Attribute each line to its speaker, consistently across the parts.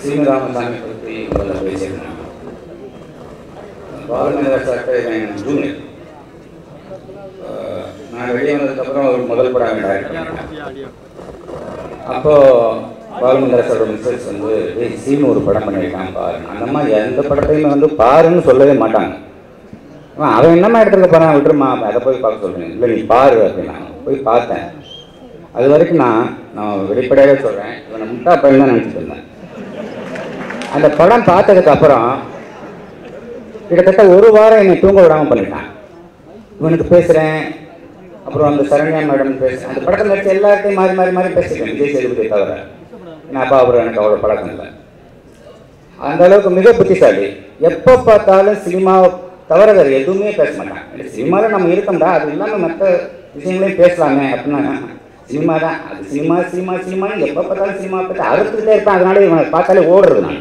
Speaker 1: சீனிராமசாமி பற்றி முதல்ல பேசியிருந்தேன் பாலுமேந்திர சார்ட்ட என் ஜூனியர் அஹ் நான் வெளியே வந்ததுக்கப்புறம் ஒரு முதல் படம் டைரக்ட் பண்ணேன் அப்போது பாலுமேந்திர சாரோட மிஸ்ஸஸ் வந்து ஏய் சீனு ஒரு படம் பண்ணியிருக்கான் பாரு அந்த மாதிரி எந்த படத்தையுமே வந்து பாருன்னு சொல்லவே மாட்டாங்க அவன் அவன் என்னம்மா எடுத்துருக்க போகிறான் விட்டுருமா அதை போய் பார்க்க சொல்கிறேன் இல்லை நீ பாரு அப்படின்னா போய் பார்த்தேன் அது வரைக்கும் நான் நான் வெளிப்படையாகவே சொல்கிறேன் இவனை முட்டா பையன் தான் நினச்சிட்டு இருந்தேன் அந்த படம் பார்த்ததுக்கு அப்புறம் கிட்டத்தட்ட ஒரு வாரம் என்னை தூங்க விடாமல் பண்ணிட்டான் இவனுக்கு பேசுகிறேன் அப்புறம் அந்த சரண்யா மேடம் பேசுகிறேன் அந்த படத்தில் நடிச்ச எல்லாத்தையும் மாறி மாறி மாறி பேசிக்கிறேன் விஜய் சேதுபதியை தவிர என் அப்பா அப்புறம் எனக்கு அவ்வளோ பழக்கம் இல்லை அந்த அளவுக்கு மிக புத்திசாலி எப்போ பார்த்தாலும் சினிமாவை தவிர வேறு எதுவுமே பேச மாட்டான் சினிமாவில் நம்ம இருக்கோம்டா அது இல்லாமல் மற்ற விஷயங்களையும் பேசலாமே அப்படின்னா சினிமா தான் அது சினிமா சினிமா சினிமான்னு எப்போ பார்த்தாலும் சினிமா பற்றி அறுத்துக்கிட்டே இருப்பான் அதனால இவனை பார்த்தாலே ஓடுறது நான்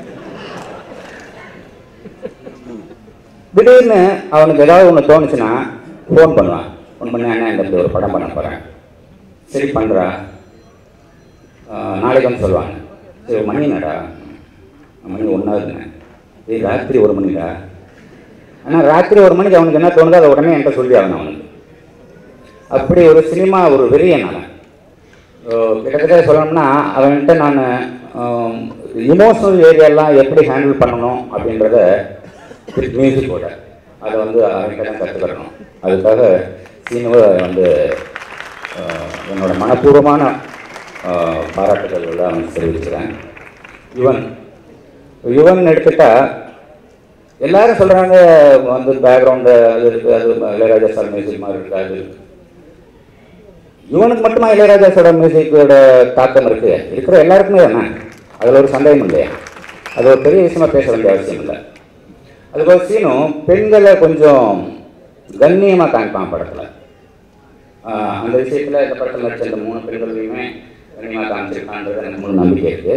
Speaker 1: திடீர்னு அவனுக்கு ஏதாவது ஒன்று தோணுச்சுன்னா ஃபோன் பண்ணுவான் ஃபோன் பண்ணி அண்ணா இந்த இப்படி ஒரு படம் பண்ண போகிறேன் சரி பண்ணுறா நாளைக்கு வந்து சொல்லுவாங்க சரி மணி என்னடா மணி ஒன்றாவதுங்க ஏய் ராத்திரி ஒரு மணிடா ஆனால் ராத்திரி ஒரு மணிக்கு அவனுக்கு என்ன தோணுதோ அதை உடனே என்கிட்ட சொல்லி ஆகணும் அவனுக்கு அப்படி ஒரு சினிமா ஒரு வெறியன் அவன் ஓ, கிட்டத்தட்ட சொல்லணும்னா அவன்கிட்ட நான் இமோஷனல் ஏரியாலாம் எப்படி ஹேண்டில் பண்ணணும் அப்படின்றத மியூசிக்கோட அதை வந்து அவன்கிட்ட தான் கற்றுக்கணும் அதுக்காக சீனுவை வந்து ஆஹ், என்னோட மனப்பூர்வமான ஆஹ், பாராட்டுகள் எல்லாம் அவனுக்கு தெரிவிக்கிறேன் யுவன் யுவன் எடுத்துட்டா எல்லாரும் சொல்கிறாங்க வந்து பேக்ரவுண்டு அது இருக்குது அது இளையராஜா சார் மியூசிக் மாதிரி இருக்குது அது இருக்கு. இவனுக்கு மட்டுமா இளையராஜா சாரோட மியூசிக்கோட தாக்கம் இருக்குது இருக்கிற எல்லாருக்குமே தானே அதில் ஒரு சந்தேகம் இல்லையா அது ஒரு பெரிய விஷயமா பேச வேண்டிய அவசியம் இல்லை அதுபோல் சீனும் பெண்களை கொஞ்சம் கண்ணியமாக காமிப்பான் படத்தில் அந்த விஷயத்தில் இந்த படத்தில் நடிச்ச இந்த மூணு பெண்களையுமே கண்ணியமாக காமிச்சிருக்கான்றது எனக்கு முழு நம்பிக்கை இருக்குது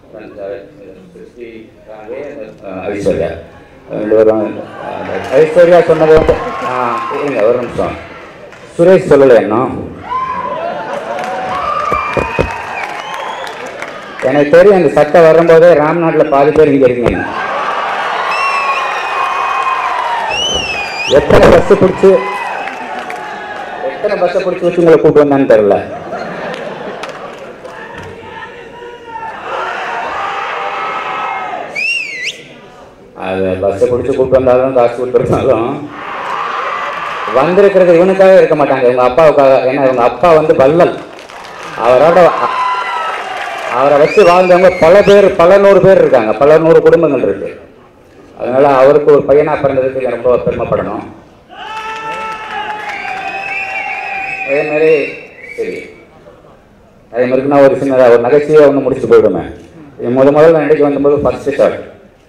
Speaker 1: ஐஸ்வர்யா ரெண்டு பேரும் அஹ், ஐஸ்வர்யா சொன்னது வந்து ஆ, இருங்க ஒரு நிமிஷம் சுரேஷ் சொல்லலை இன்னும் எனக்கு தெரியும் அந்த சட்டை வரும்போதே ராம்நாட்டில் பாதி பேர் இங்கே இருக்கீங்க எத்தனை பஸ் பிடிச்சி எத்தனை பஸ்ஸை பிடிச்சி வச்சு உங்களை கூட்டு வந்தான்னு தெரியல அது பஸ்ஸை பிடிச்சி கூட்டு வந்தாலும் காசு கொடுத்துருந்தாலும் வந்திருக்கிறது இவனுக்காக இருக்க மாட்டாங்க இவங்க அப்பாவுக்காக ஏன்னா இவங்க அப்பா வந்து வள்ளல் அவரோட அ- அவரை வச்சு வாழ்ந்தவங்க பல பேர் பல நூறு பேர் இருக்காங்க பல நூறு குடும்பங்கள் இருக்கு அதனால அவருக்கு ஒரு பையனா பிறந்ததுக்கு ரொம்ப பெருமைப்படணும் அதே மாதிரி சரி அதே மாதிரி நான் ஒரு சின்னதாக ஒரு நகைச்சுவையை ஒன்று முடிச்சுட்டு போயிடுவேன் இது முத முதல்ல நடிக்க வந்தபோது ஃபர்ஸ்ட் ஷாட்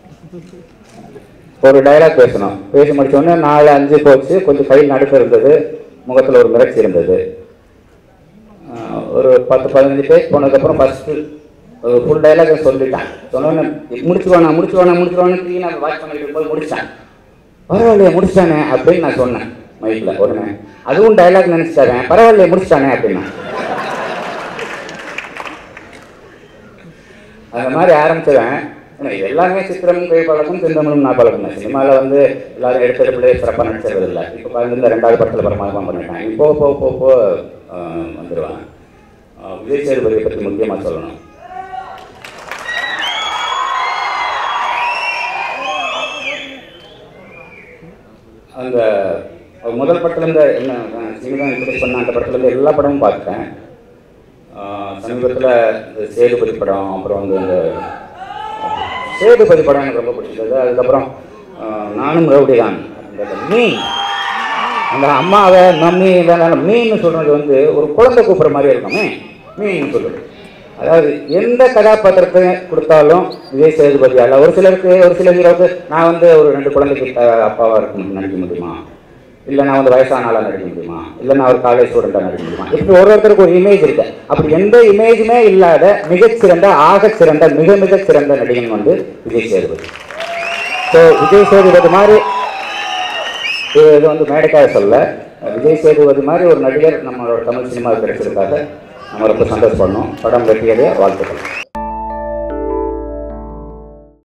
Speaker 1: ஒரு டயலாக் பேசணும் பேசி முடிச்ச உடனே நாலு அஞ்சு போச்சு கொஞ்சம் கையில் நடுக்க இருந்தது முகத்தில் ஒரு மிரட்சி இருந்தது ஆஹ் ஒரு பத்து பதினஞ்சு பேஜ் போனதுக்கப்புறம் ஃபஸ்ட்டு ஒரு ஃபுல் டைலாக் சொல்லிட்டான் சொன்னோன்னே முடிச்சுவானா முடிச்சுவானா முடிச்சுவானு க்ளீனாக வாட்ச் பண்ணிட்டு இருக்கும்போது முடிச்சிட்டான் பரவாயில்லையே முடிச்சிட்டானே அப்படின்னு நான் சொன்னேன் மைக்கில் உடனே அதுவும் டைலாக் நினச்சிட்டாரு பரவாயில்லையே முடிச்சிட்டானே அப்படின்னா அந்த மாதிரி ஆரம்பிச்சவன் ஏன்னா இது எல்லாமே சித்திரம் கை பழக்கம் செந்தமிழும் நான் பழக்கம் தான் சினிமாவில் வந்து எல்லாரும் எடுத்த எடுப்பிலே சிறப்பாக நடிச்சது இல்லை இப்போ பாருங்க இந்த ரெண்டாவது படத்தில் பிரமாதமாக பண்ணிட்டான் இப்போ போ போ போ ஆஹ் வந்துடுவான் ஆஹ் விஜய் சேதுபதியை பற்றி முக்கியமாக சொல்லணும் அந்த அவர் முதல் படத்துலேருந்து என்ன சீனிதான் இன்ட்ரடியூஸ் பண்ண அந்த படத்துலேருந்து எல்லா படமும் பார்த்துட்டேன் சமீபத்தில் இந்த சேதுபதி படம் அப்புறம் வந்து இந்த சேதுபதி படம் எனக்கு ரொம்ப பிடிச்சது அதுக்கப்புறம் ஆஹ், நானும் ரவுடி தான் அந்த மீன் அந்த அம்மாவை மம்மி இதெல்லாம் மீன் சொல்கிறது வந்து ஒரு குழந்தை கூப்பிட்ற மாதிரி இருக்குமே மீன் சொல்லுது அதாவது எந்த கதாபாத்திரத்தை கொடுத்தாலும் விஜய் சேதுபதி அல்ல ஒரு சிலருக்கு ஒரு சில ஹீரோவுக்கு நான் வந்து ஒரு ரெண்டு குழந்தைக்கு த- அப்பாவா இருக்க நடிக்க முடியுமா இல்லை நான் வந்து வயசான ஆளா நடிக்க முடியுமா இல்லை நான் ஒரு காலேஜ் ஸ்டூடெண்ட்டாக நடிக்க முடியுமா இப்படி ஒரு ஒருத்தருக்கு ஒரு இமேஜ் இருக்கு அப்படி எந்த இமேஜுமே இல்லாத மிகச்சிறந்த ஆகச் சிறந்த மிக மிகச் சிறந்த நடிகன் வந்து விஜய் சேதுபதி ஸோ விஜய் சேதுபதி மாதிரி இது இது வந்து மேடைக்காக சொல்ல விஜய் சேதுபதி மாதிரி ஒரு நடிகர் நம்மளோட தமிழ் சினிமாவுக்கு கிடைச்சதுக்காக நம்ம ரொம்ப சந்தோஷப்படணும் படம் வெற்றியடைய வாழ்த்துக்கள்